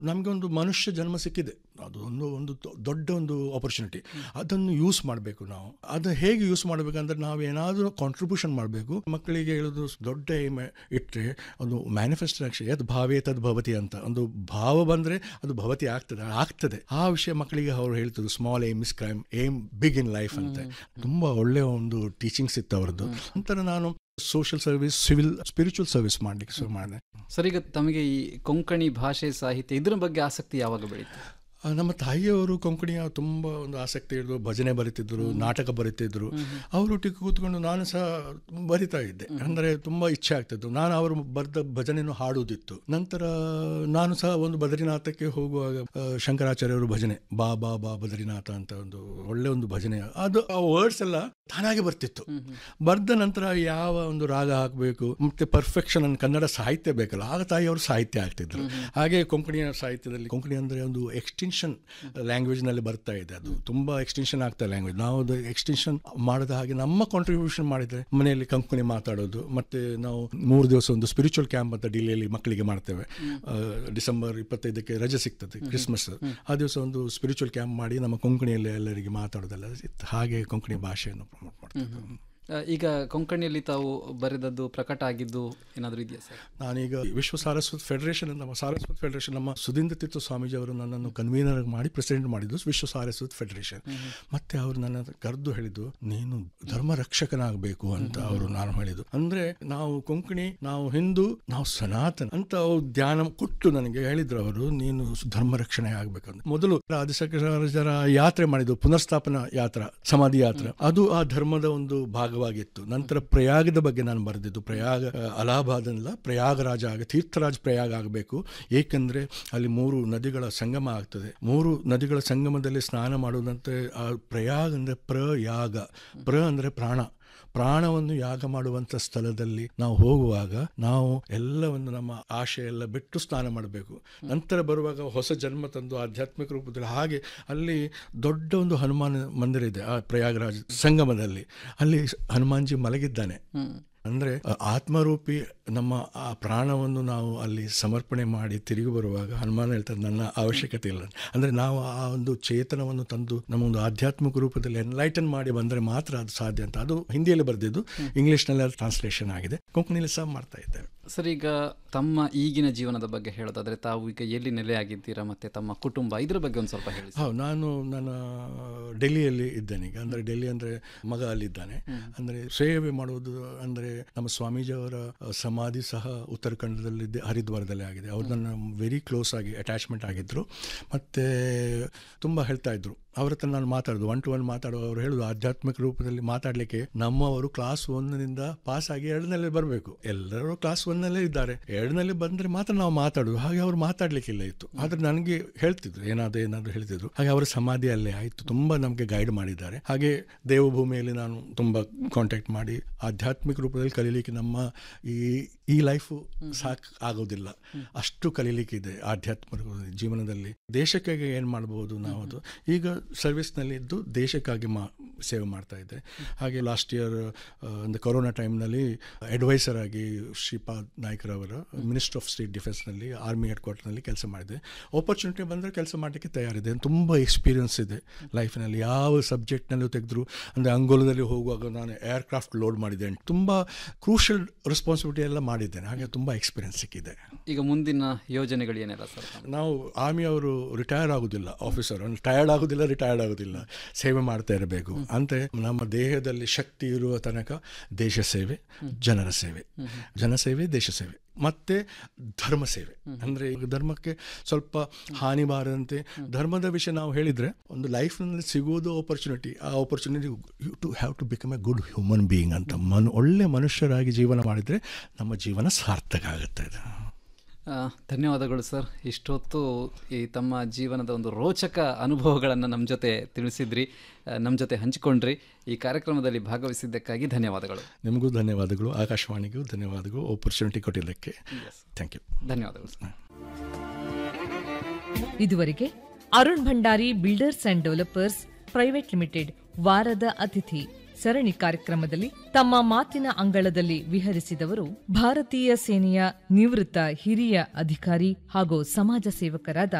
ನಮಗೆ ಒಂದು ಮನುಷ್ಯ ಜನ್ಮ ಸಿಕ್ಕಿದೆ ಅದು ಒಂದು ಒಂದು ದೊ- ದೊಡ್ಡ ಒಂದು ಆಪರ್ಚುನಿಟಿ ಅದನ್ನು ಯೂಸ್ ಮಾಡಬೇಕು ನಾವು ಅದನ್ನು ಹೇಗೆ ಯೂಸ್ ಮಾಡಬೇಕಂದ್ರೆ ನಾವು ಏನಾದರೂ ಕಾಂಟ್ರಿಬ್ಯೂಷನ್ ಮಾಡಬೇಕು ಮಕ್ಕಳಿಗೆ ಹೇಳೋದು ದೊಡ್ಡ ಏಮ್ ಇಟ್ಟರೆ ಒಂದು ಮ್ಯಾನಿಫೆಸ್ಟೇಷನ್ ಯದ್ ಭಾವೇ ತದ್ ಭವತಿ ಅಂತ ಒಂದು ಭಾವ ಬಂದರೆ ಅದು ಭವತಿ ಆಗ್ತದೆ ಆಗ್ತದೆ ಆ ವಿಷಯ ಮಕ್ಕಳಿಗೆ ಅವರು ಹೇಳ್ತಿದ್ರು small aim is crime aim big in life ಅಂತ ತುಂಬ ಒಳ್ಳೆಯ ಒಂದು ಟೀಚಿಂಗ್ಸ್ ಇತ್ತು ಅವರದ್ದು ನಂತರ ನಾನು social service civil spiritual service ಮಾಡಲಿಕ್ಕೆ ಶುರು ಮಾಡಿದೆ ಸರ್ ಈಗ ತಮಗೆ ಈ ಕೊಂಕಣಿ ಭಾಷೆ ಸಾಹಿತ್ಯ ಇದ್ರ ಬಗ್ಗೆ ಆಸಕ್ತಿ ಯಾವಾಗ ಬೆಳೀತು ಆ, ನಮ್ಮ ತಾಯಿಯವರು ಕೊಂಕಣಿಯ ತುಂಬ ಒಂದು ಆಸಕ್ತಿ ಇದ್ರು ಭಜನೆ ಬರೀತಿದ್ರು ನಾಟಕ ಬರೀತಿದ್ರು ಅವರೊಟ್ಟಿಗೆ ಕೂತ್ಕೊಂಡು ನಾನು ಸಹ ಬರಿತಾ ಇದ್ದೆ ಅಂದರೆ ತುಂಬ ಇಚ್ಛೆ ಆಗ್ತಿತ್ತು ನಾನು ಅವರು ಬರೆದ ಭಜನೆಯನ್ನು ಹಾಡುವುದಿತ್ತು ನಂತರ ನಾನು ಸಹ ಒಂದು ಬದ್ರಿನಾಥಕ್ಕೆ ಹೋಗುವಾಗ ಆ, ಶಂಕರಾಚಾರ್ಯವರು ಭಜನೆ ಬಾ ಬಾ ಬಾ ಬದ್ರಿನಾಥ ಅಂತ ಒಂದು ಒಳ್ಳೆ ಒಂದು ಭಜನೆ ಅದು ಆ ವರ್ಡ್ಸ್ ಎಲ್ಲ ತಾನಾಗೆ ಬರ್ತಿತ್ತು ಬರೆದ ನಂತರ ಯಾವ ಒಂದು ರಾಗ ಹಾಕಬೇಕು ಮತ್ತೆ ಪರ್ಫೆಕ್ಷನ್ ಅನ್ನು ಕನ್ನಡ ಸಾಹಿತ್ಯ ಬೇಕಲ್ಲ ಆಗ ತಾಯಿಯವರು ಸಾಹಿತ್ಯ ಆಗ್ತಿದ್ರು ಹಾಗೆ ಕೊಂಕಣಿಯ ಸಾಹಿತ್ಯದಲ್ಲಿ ಕೊಂಕಣಿ ಅಂದರೆ ಒಂದು ಎಕ್ಸ್ಟೆನ್ಷನ್ ಲ್ಯಾಂಗ್ವೇಜ್ನಲ್ಲಿ ಬರ್ತಾ ಇದೆ ಅದು ತುಂಬ ಎಕ್ಸ್ಟೆನ್ಷನ್ ಆಗ್ತಾ ಲ್ಯಾಂಗ್ವೇಜ್ ನಾವು ಅದು ಎಕ್ಸ್ಟೆನ್ಷನ್ ಮಾಡದ ಹಾಗೆ ನಮ್ಮ ಕಾಂಟ್ರಿಬ್ಯೂಷನ್ ಮಾಡಿದ್ರೆ ಮನೆಯಲ್ಲಿ ಕೊಂಕಣಿ ಮಾತಾಡೋದು ಮತ್ತೆ ನಾವು ಮೂರು ದಿವಸ ಒಂದು ಸ್ಪಿರಿಚುವಲ್ ಕ್ಯಾಂಪ್ ಅಂತ ಡಿಲ್ಲಿಯಲ್ಲಿ ಮಕ್ಕಳಿಗೆ ಮಾಡ್ತೇವೆ ಆ, ಡಿಸೆಂಬರ್ ಇಪ್ಪತ್ತೈದಕ್ಕೆ ರಜೆ ಸಿಗ್ತದೆ ಕ್ರಿಸ್ಮಸ್ ಆ ದಿವಸ ಒಂದು ಸ್ಪಿರಿಚುವಲ್ ಕ್ಯಾಂಪ್ ಮಾಡಿ ನಮ್ಮ ಕೊಂಕಣಿಯಲ್ಲಿ ಎಲ್ಲರಿಗೆ ಮಾತಾಡೋದೆಲ್ಲ ಇತ್ತು ಹಾಗೆ ಕೊಂಕಣಿ ಭಾಷೆಯನ್ನು ಪ್ರಮೋಟ್ ಮಾಡ್ತೇವೆ ಆ, ಈಗ ಕೊಂಕಣಿಯಲ್ಲಿ ತಾವು ಬರೆದದ್ದು ಪ್ರಕಟ ಆಗಿದ್ದು ಏನಾದರೂ ಇದೆಯಾ ಸರ್ ನಾನೀಗ ವಿಶ್ವ ಸಾರಸ್ವತ್ ಫೆಡರೇಷನ್ ನಮ್ಮ ಸಾರಸ್ವತ್ ಫೆಡರೇಷನ್ ನಮ್ಮ ಸುಧೀಂದ್ರ ತೀರ್ಥ ಸ್ವಾಮೀಜಿ ಅವರು ನನ್ನನ್ನು ಕನ್ವೀನರ್ ಮಾಡಿ ಪ್ರೆಸಿಡೆಂಟ್ ಮಾಡಿದ್ದು ವಿಶ್ವ ಸಾರಸ್ವತ್ ಫೆಡರೇಷನ್ ಮತ್ತೆ ಅವರು ನನ್ನ ಕರೆದು ಹೇಳಿದ್ದು ನೀನು ಧರ್ಮ ರಕ್ಷಕನಾಗಬೇಕು ಅಂತ ಅವರು ನಾನು ಹೇಳಿದ್ದು ಅಂದ್ರೆ ನಾವು ಕೊಂಕಣಿ ನಾವು ಹಿಂದೂ ನಾವು ಸನಾತನ ಅಂತ ಅವ್ರು ಧ್ಯಾನ ಕೊಟ್ಟು ನನಗೆ ಹೇಳಿದ್ರು ಅವರು ನೀನು ಧರ್ಮ ರಕ್ಷಣೆ ಆಗ್ಬೇಕಂತ ಮೊದಲು ಆದಿಶಂಕರಾಚಾರ್ಯರ ಯಾತ್ರೆ ಮಾಡಿದ್ದು ಪುನರ್ಸ್ಥಾಪನಾ ಯಾತ್ರಾ ಸಮಾಧಿ ಯಾತ್ರೆ ಅದು ಆ ಧರ್ಮದ ಒಂದು ಭಾಗವಾಗಿತ್ತು ನಂತರ ಪ್ರಯಾಗದ ಬಗ್ಗೆ ನಾನು ಬರೆದಿದ್ದು ಪ್ರಯಾಗ ಆ, ಅಲಹಾಬಾದ್ ಅಲ್ಲ ಪ್ರಯಾಗರಾಜ ಆಗ ತೀರ್ಥರಾಜ್ ಪ್ರಯಾಗ ಆಗಬೇಕು ಏಕೆಂದ್ರೆ ಅಲ್ಲಿ ಮೂರು ನದಿಗಳ ಸಂಗಮ ಆಗ್ತದೆ ಮೂರು ನದಿಗಳ ಸಂಗಮದಲ್ಲಿ ಸ್ನಾನ ಮಾಡುವುದಂತೆ ಆ ಪ್ರಯಾಗ ಅಂದರೆ ಪ್ರಯಾಗ ಪ್ರ ಅಂದರೆ ಪ್ರಾಣ ಪ್ರಾಣವನ್ನು ಯಾಗ ಮಾಡುವಂಥ ಸ್ಥಳದಲ್ಲಿ ನಾವು ಹೋಗುವಾಗ ನಾವು ಎಲ್ಲವನ್ನು ನಮ್ಮ ಆಶೆ ಎಲ್ಲ ಬಿಟ್ಟು ಸ್ನಾನ ಮಾಡಬೇಕು ನಂತರ ಬರುವಾಗ ಹೊಸ ಜನ್ಮ ತಂದು ಆಧ್ಯಾತ್ಮಿಕ ರೂಪದಲ್ಲಿ ಹಾಗೆ ಅಲ್ಲಿ ದೊಡ್ಡ ಒಂದು ಹನುಮಾನ ಮಂದಿರ ಇದೆ ಆ ಪ್ರಯಾಗರಾಜ್ ಸಂಗಮದಲ್ಲಿ ಅಲ್ಲಿ ಹನುಮಾನ್ಜಿ ಮಲಗಿದ್ದಾನೆ ಅಂದರೆ ಆತ್ಮರೂಪಿ ನಮ್ಮ ಆ ಪ್ರಾಣವನ್ನು ನಾವು ಅಲ್ಲಿ ಸಮರ್ಪಣೆ ಮಾಡಿ ತಿರುಗಿ ಬರುವಾಗ ಹನುಮಾನ ಹೇಳ್ತಾರೆ ನನ್ನ ಅವಶ್ಯಕತೆ ಇಲ್ಲ ಅಂದರೆ ನಾವು ಆ ಒಂದು ಚೇತನವನ್ನು ತಂದು ನಮ್ಮ ಒಂದು ಆಧ್ಯಾತ್ಮಿಕ ರೂಪದಲ್ಲಿ ಎನ್ಲೈಟನ್ ಮಾಡಿ ಬಂದರೆ ಮಾತ್ರ ಅದು ಸಾಧ್ಯ ಅಂತ ಅದು ಹಿಂದಿಯಲ್ಲಿ ಬರೆದಿದ್ದು ಇಂಗ್ಲೀಷ್ನಲ್ಲಿ ಅದು ಟ್ರಾನ್ಸ್ಲೇಷನ್ ಆಗಿದೆ ಕೊಂಕಣಿಯಲ್ಲಿ ಸಹ ಮಾಡ್ತಾ ಇದ್ದೇವೆ ಸರ್ ಈಗ ತಮ್ಮ ಈಗಿನ ಜೀವನದ ಬಗ್ಗೆ ಹೇಳೋದಾದ್ರೆ ತಾವು ಈಗ ಎಲ್ಲಿ ನೆಲೆಯಾಗಿದ್ದೀರಾ ಮತ್ತೆ ತಮ್ಮ ಕುಟುಂಬ ಇದ್ರ ಬಗ್ಗೆ ಒಂದು ಸ್ವಲ್ಪ ಹೇಳಿ ಸರ್. ಹೌದು ನಾನು ನನ್ನ ಡೆಲ್ಲಿಯಲ್ಲಿ ಇದ್ದೇನೆ ಈಗ ಅಂದರೆ ಡೆಲ್ಲಿ ಅಂದರೆ ಮಗ ಅಲ್ಲಿದ್ದಾನೆ ಅಂದರೆ ಸೇವೆ ಮಾಡುವುದು ಅಂದರೆ ನಮ್ಮ ಸ್ವಾಮೀಜಿಯವರ ಸಮಾಧಿ ಸಹ ಉತ್ತರ ಕನ್ನಡದಲ್ಲಿ ಹರಿದ್ವಾರದಲ್ಲಿ ಆಗಿದೆ ಅವ್ರು ನನ್ನ ವೆರಿ ಕ್ಲೋಸ್ ಆಗಿ ಅಟ್ಯಾಚ್ಮೆಂಟ್ ಆಗಿದ್ದರು ಮತ್ತು ತುಂಬ ಹೇಳ್ತಾ ಇದ್ರು ಅವ್ರ ಹತ್ರ ನಾನು ಮಾತಾಡೋದು ಒನ್ ಟು ಒನ್ ಮಾತಾಡುವ ಅವ್ರು ಹೇಳೋದು ಆಧ್ಯಾತ್ಮಿಕ ರೂಪದಲ್ಲಿ ಮಾತಾಡಲಿಕ್ಕೆ ನಮ್ಮವರು ಕ್ಲಾಸ್ ಒಂದರಿಂದ ಪಾಸ್ ಆಗಿ ಎರಡನಲ್ಲಿ ಬರಬೇಕು ಎಲ್ಲರೂ ಕ್ಲಾಸ್ ಒನ್ನಲ್ಲೇ ಇದ್ದಾರೆ ಎರಡನಲ್ಲಿ ಬಂದರೆ ಮಾತ್ರ ನಾವು ಮಾತಾಡೋದು ಹಾಗೆ ಅವ್ರು ಮಾತಾಡಲಿಕ್ಕಿಲ್ಲ ಇತ್ತು ಆದರೆ ನನಗೆ ಹೇಳ್ತಿದ್ರು ಏನಾದರೂ ಏನಾದರೂ ಹೇಳ್ತಿದ್ರು ಹಾಗೆ ಅವರ ಸಮಾಧಿ ಅಲ್ಲೇ ಆಯಿತು ತುಂಬ ನಮಗೆ ಗೈಡ್ ಮಾಡಿದ್ದಾರೆ ಹಾಗೆ ದೇವಭೂಮಿಯಲ್ಲಿ ನಾನು ತುಂಬ ಕಾಂಟ್ಯಾಕ್ಟ್ ಮಾಡಿ ಆಧ್ಯಾತ್ಮಿಕ ರೂಪದಲ್ಲಿ ಕಲೀಲಿಕ್ಕೆ ನಮ್ಮ ಈ ಈ ಲೈಫು ಸಾಕು ಆಗೋದಿಲ್ಲ ಅಷ್ಟು ಕಲೀಲಿಕ್ಕಿದೆ ಆಧ್ಯಾತ್ಮಿಕ ಜೀವನದಲ್ಲಿ ದೇಶಕ್ಕಾಗಿ ಏನು ಮಾಡ್ಬೋದು ನಾವು ಅದು ಈಗ ಸರ್ವಿಸ್ನಲ್ಲಿ ಇದ್ದು ದೇಶಕ್ಕಾಗಿ ಮಾ ಸೇವೆ ಮಾಡ್ತಾ ಇದ್ದೆ ಹಾಗೆ ಲಾಸ್ಟ್ ಇಯರ್ ಒಂದು ಕೊರೋನಾ ಟೈಮ್ನಲ್ಲಿ ಅಡ್ವೈಸರ್ ಆಗಿ ಶ್ರೀಪಾದ್ ನಾಯ್ಕರವರ ಮಿನಿಸ್ಟರ್ ಆಫ್ ಸ್ಟೇಟ್ ಡಿಫೆನ್ಸ್ನಲ್ಲಿ ಆರ್ಮಿ ಹೆಡ್ ಕ್ವಾರ್ಟರ್ನಲ್ಲಿ ಕೆಲಸ ಮಾಡಿದೆ ಆಪರ್ಚುನಿಟಿ ಬಂದರೆ ಕೆಲಸ ಮಾಡಲಿಕ್ಕೆ ತಯಾರಿದೆ ತುಂಬ ಎಕ್ಸ್ಪೀರಿಯನ್ಸ್ ಇದೆ ಲೈಫ್ನಲ್ಲಿ ಯಾವ ಸಬ್ಜೆಕ್ಟ್ನಲ್ಲೂ ತೆಗೆದ್ರು ಅಂದರೆ ಅಂಗೋಲದಲ್ಲಿ ಹೋಗುವಾಗ ನಾನು ಏರ್ಕ್ರಾಫ್ಟ್ ಲೋಡ್ ಮಾಡಿದ್ದೇನೆ ತುಂಬ ಕ್ರೂಷಲ್ ರೆಸ್ಪಾನ್ಸಿಬಿಲಿಟಿ ಎಲ್ಲ ಮಾಡಿದ್ದೇನೆ ಹಾಗೆ ತುಂಬ ಎಕ್ಸ್ಪೀರಿಯನ್ಸ್ ಸಿಕ್ಕಿದೆ ಈಗ ಮುಂದಿನ ಯೋಜನೆಗಳು ಏನೆಲ್ಲ ಸರ್ ನಾವು ಆರ್ಮಿ ಅವರು ರಿಟೈರ್ ಆಗೋದಿಲ್ಲ ಆಫೀಸರ್ ಟಯರ್ಡ್ ಆಗೋದಿಲ್ಲ ರಿಟೈರ್ಡ್ ಆಗೋದಿಲ್ಲ ಸೇವೆ ಮಾಡ್ತಾ ಇರಬೇಕು ಅಂತೆ ನಮ್ಮ ದೇಹದಲ್ಲಿ ಶಕ್ತಿ ಇರುವ ತನಕ ದೇಶ ಸೇವೆ ಜನರ ಸೇವೆ ಜನಸೇವೆ ದೇಶ ಸೇವೆ ಮತ್ತೆ ಧರ್ಮ ಸೇವೆ ಅಂದರೆ ಈಗ ಧರ್ಮಕ್ಕೆ ಸ್ವಲ್ಪ ಹಾನಿ ಬಾರದಂತೆ ಧರ್ಮದ ವಿಷಯ ನಾವು ಹೇಳಿದರೆ ಒಂದು ಲೈಫ್ನಲ್ಲಿ ಸಿಗುವುದು ಆಪರ್ಚುನಿಟಿ ಆ opportunity you to have to become a good human being ಅಂತ ಮನು ಒಳ್ಳೆ ಮನುಷ್ಯರಾಗಿ ಜೀವನ ಮಾಡಿದರೆ ನಮ್ಮ ಜೀವನ ಸಾರ್ಥಕ ಆಗುತ್ತೆ ಇದು ಆ, ಧನ್ಯವಾದಗಳು ಸರ್ ಇಷ್ಟೊತ್ತು ಈ ತಮ್ಮ ಜೀವನದ ಒಂದು ರೋಚಕ ಅನುಭವಗಳನ್ನು ನಮ್ಮ ಜೊತೆ ತಿಳಿಸಿದ್ರಿ ಆ, ನಮ್ಮ ಜೊತೆ ಹಂಚಿಕೊಂಡ್ರಿ ಈ ಕಾರ್ಯಕ್ರಮದಲ್ಲಿ ಭಾಗವಹಿಸಿದ್ದಕ್ಕಾಗಿ ಧನ್ಯವಾದಗಳು ನಿಮಗೂ ಧನ್ಯವಾದಗಳು ಆಕಾಶವಾಣಿಗೂ ಧನ್ಯವಾದಗಳು ಆಪರ್ಚುನಿಟಿ ಕೊಟ್ಟಿದ್ದಕ್ಕೆ ಥ್ಯಾಂಕ್ ಯು ಧನ್ಯವಾದಗಳು ಸರ್ ಇದುವರೆಗೆ Arun Bhandari builders and developers private limited ವಾರದ ಅತಿಥಿ ಸರಣಿ ಕಾರ್ಯಕ್ರಮದಲ್ಲಿ ತಮ್ಮ ಮಾತಿನ ಅಂಗಳದಲ್ಲಿ ವಿಹರಿಸಿದವರು ಭಾರತೀಯ ಸೇನೆಯ ನಿವೃತ್ತ ಹಿರಿಯ ಅಧಿಕಾರಿ ಹಾಗೂ ಸಮಾಜ ಸೇವಕರಾದ